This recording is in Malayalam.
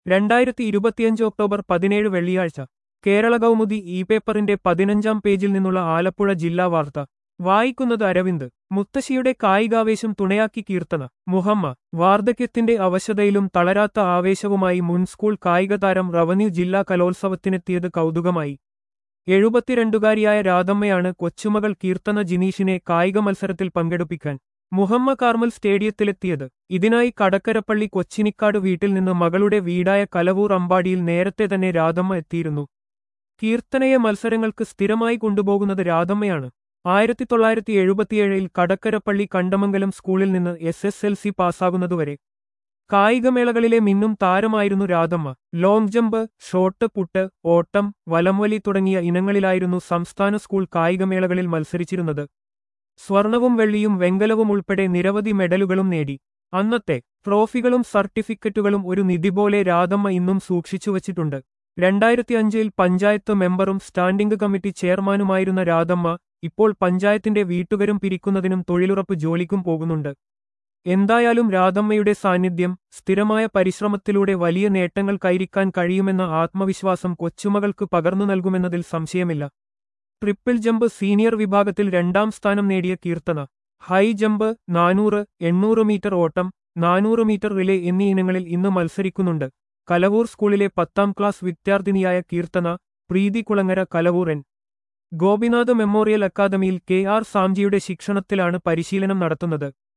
രണ്ടായിരത്തി ഇരുപത്തിയഞ്ച് ഒക്ടോബർ പതിനേഴ് വെള്ളിയാഴ്ച കേരള കൗമുദി ഇ പേപ്പറിന്റെ പതിനഞ്ചാം പേജിൽ നിന്നുള്ള ആലപ്പുഴ ജില്ലാ വാർത്ത വായിക്കുന്നത് അരവിന്ദ് മുത്തശ്ശിയുടെ കായികാവേശം തുണയാക്കി കീർത്തന മുഹമ്മ വാർദ്ധക്യത്തിന്റെ അവശതയിലും തളരാത്ത ആവേശവുമായി മുൻ സ്കൂൾ കായികതാരം റവന്യൂ ജില്ലാ കലോത്സവത്തിനെത്തിയത് കൗതുകമായി എഴുപത്തിരണ്ടുകാരിയായ രാധമ്മയാണ് കൊച്ചുമകൾ കീർത്തന ജിനീഷിനെ കായിക മത്സരത്തിൽ പങ്കെടുപ്പിക്കാൻ മുഹമ്മ കാർമൽ സ്റ്റേഡിയത്തിലെത്തിയത് ഇതിനായി കടക്കരപ്പള്ളി കൊച്ചിനിക്കാട് വീട്ടിൽ നിന്ന് മകളുടെ വീടായ കലവൂർ അമ്പാടിയിൽ നേരത്തെ തന്നെ രാധമ്മ എത്തിയിരുന്നു കീർത്തനയെ മത്സരങ്ങൾക്ക് സ്ഥിരമായി കൊണ്ടുപോകുന്നത് രാധമ്മയാണ് ആയിരത്തി തൊള്ളായിരത്തി എഴുപത്തിയേഴിൽ കടക്കരപ്പള്ളി കണ്ടമംഗലം സ്കൂളിൽ നിന്ന് എസ് എസ് എൽ സി പാസ്സാകുന്നതുവരെ കായികമേളകളിലെ മിന്നും താരമായിരുന്നു Radhamma long jump shot put ഓട്ടം വലംവലി തുടങ്ങിയ ഇനങ്ങളിലായിരുന്നു സംസ്ഥാന സ്കൂൾ കായികമേളകളിൽ മത്സരിച്ചിരുന്നത് സ്വർണവും വെള്ളിയും വെങ്കലവും ഉൾപ്പെടെ നിരവധി മെഡലുകളും നേടി അന്നത്തെ ട്രോഫികളും സർട്ടിഫിക്കറ്റുകളും ഒരു നിധി പോലെ രാധമ്മ ഇന്നും സൂക്ഷിച്ചുവച്ചിട്ടുണ്ട് രണ്ടായിരത്തി അഞ്ചിൽ പഞ്ചായത്ത് മെമ്പറും സ്റ്റാൻഡിംഗ് കമ്മിറ്റി ചെയർമാനുമായിരുന്ന രാധമ്മ ഇപ്പോൾ പഞ്ചായത്തിന്റെ വീട്ടുകരും പിരിക്കുന്നതിനും തൊഴിലുറപ്പ് ജോലിക്കും പോകുന്നുണ്ട് എന്തായാലും രാധമ്മയുടെ സാന്നിധ്യം സ്ഥിരമായ പരിശ്രമത്തിലൂടെ വലിയ നേട്ടങ്ങൾ കൈരിക്കാൻ കഴിയുമെന്ന ആത്മവിശ്വാസം കൊച്ചുമകൾക്ക് പകർന്നു നൽകുമെന്നതിൽ സംശയമില്ല ട്രിപ്പിൾ ജമ്പ് സീനിയർ വിഭാഗത്തിൽ രണ്ടാം സ്ഥാനം നേടിയ കീർത്തന ഹൈ ജമ്പ് നാനൂറ് എണ്ണൂറ് മീറ്റർ ഓട്ടം നാനൂറ് മീറ്റർ റിലേ എന്നീ ഇനങ്ങളിൽ ഇന്ന് മത്സരിക്കുന്നുണ്ട് കലവൂർ സ്കൂളിലെ പത്താം ക്ലാസ് വിദ്യാർത്ഥിനിയായ Keerthana Preethi Kulangara Kalavoor N Gopinath memorial academy K R സാംജിയുടെ ശിക്ഷണത്തിലാണ് പരിശീലനം നടത്തുന്നത്